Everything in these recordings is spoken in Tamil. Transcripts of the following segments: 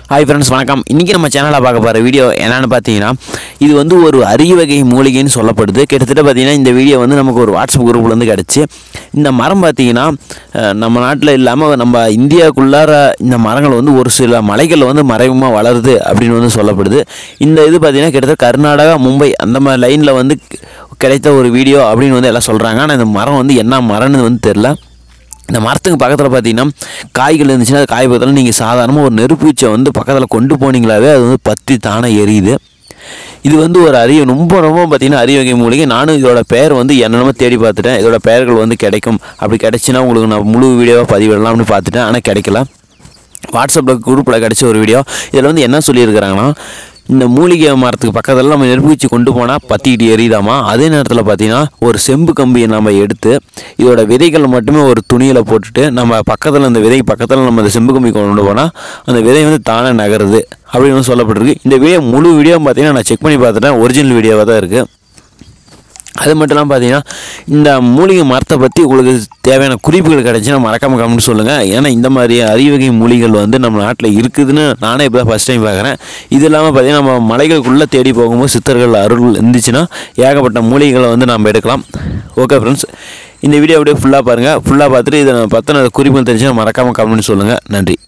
ஹாய் ஃப்ரெண்ட்ஸ் வணக்கம் இன்றைக்கி நம்ம சேனலில் பார்க்க போகிற வீடியோ என்னென்னு பார்த்தீங்கன்னா இது வந்து ஒரு அரிய வகை மூலிகைன்னு சொல்லப்படுது கிட்டத்தட்ட பார்த்தீங்கன்னா இந்த வீடியோ வந்து நமக்கு ஒரு வாட்ஸ்அப் குரூப்லேருந்து கிடச்சி இந்த மரம் பார்த்தீங்கன்னா அஹ், நம்ம நாட்டில் இல்லாமல் நம்ம இந்தியாவுக்குள்ளார இந்த மரங்கள் வந்து ஒரு சில மலைகளில் வந்து மறைமுகமாக வளருது அப்படின்னு வந்து சொல்லப்படுது இந்த இது பார்த்தீங்கன்னா கிட்டத்தட்ட கர்நாடகா மும்பை அந்த மாதிரி லைனில் வந்து கிடைத்த ஒரு வீடியோ அப்படின்னு வந்து எல்லாம் சொல்கிறாங்க ஆனால் இந்த மரம் வந்து என்ன மரம்னு வந்து தெரில இந்த மரத்துக்கு பக்கத்தில் பார்த்தீங்கன்னா காய்கள் இருந்துச்சுன்னா அது காய் பக்கத்தில் நீங்கள் சாதாரணமாக ஒரு நெருப்பூச்சை வந்து பக்கத்தில் கொண்டு போனீங்களாவே அது வந்து பற்றி தானே எரியுது இது வந்து ஒரு அரிய ரொம்ப ரொம்ப பார்த்தீங்கன்னா அரிய வகை மூலிகை நானும் இதோட பெயர் வந்து என்னென்னமோ தேடி பார்த்துட்டேன் இதோட பெயர்கள் வந்து கிடைக்கும் அப்படி கிடைச்சுன்னா உங்களுக்கு நான் முழு வீடியோவாக பதிவிடலாம்னு பார்த்துட்டேன் ஆனால் கிடைக்கல வாட்ஸ்அப்பில் குரூப்பில் கிடச்ச ஒரு வீடியோ இதில் வந்து என்ன சொல்லியிருக்கிறாங்கன்னா இந்த மூலிகை மரத்துக்கு பக்கத்தில் நம்ம நெருப்புச்சி கொண்டு போனால் பற்றிக்கிட்டு எரியுதாமா அதே நேரத்தில் பார்த்தீங்கன்னா ஒரு செம்பு கம்பியை நம்ம எடுத்து இதோட விதைகள் மட்டுமே ஒரு துணியில் போட்டுட்டு நம்ம பக்கத்தில் அந்த விதை பக்கத்தில் நம்ம அந்த செம்பு கம்பி கொண்டு போனால் அந்த விதை வந்து தானே நகருது அப்படின்னு வந்து சொல்லப்பட்டிருக்கு இந்த வீடியோ முழு வீடியோ பார்த்தீங்கன்னா நான் செக் பண்ணி பார்த்துட்டேன் ஒரிஜினல் வீடியோவாக தான் இருக்குது அது மட்டும் இல்லாமல் பார்த்தீங்கன்னா இந்த மூலிகை மரத்தை பற்றி உங்களுக்கு தேவையான குறிப்புகள் கிடைச்சுன்னா மறக்காம கமெண்ட் சொல்லுங்கள் ஏன்னா இந்த மாதிரி அரியவகை மூலிகைகள் வந்து நம்ம நாட்டில் இருக்குதுன்னு நானே இப்போ தான் ஃபஸ்ட் டைம் பார்க்குறேன் இது இல்லாமல் பார்த்தீங்கன்னா நம்ம மலைகளுக்குள்ளே தேடி போகும்போது சித்தர்கள் அருள் இருந்துச்சுன்னா ஏகப்பட்ட மூலிகைகளை வந்து நம்ம எடுக்கலாம் ஓகே ஃப்ரெண்ட்ஸ் இந்த வீடியோ அப்படியே ஃபுல்லாக பாருங்கள் ஃபுல்லாக பார்த்துட்டு இதை பற்றின குறிப்புகள் தெரிஞ்சுன்னா மறக்காமல் கமெண்ட் சொல்லுங்கள் நன்றி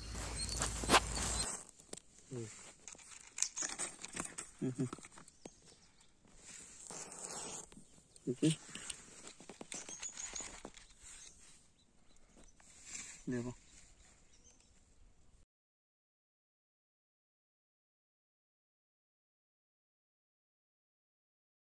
देखो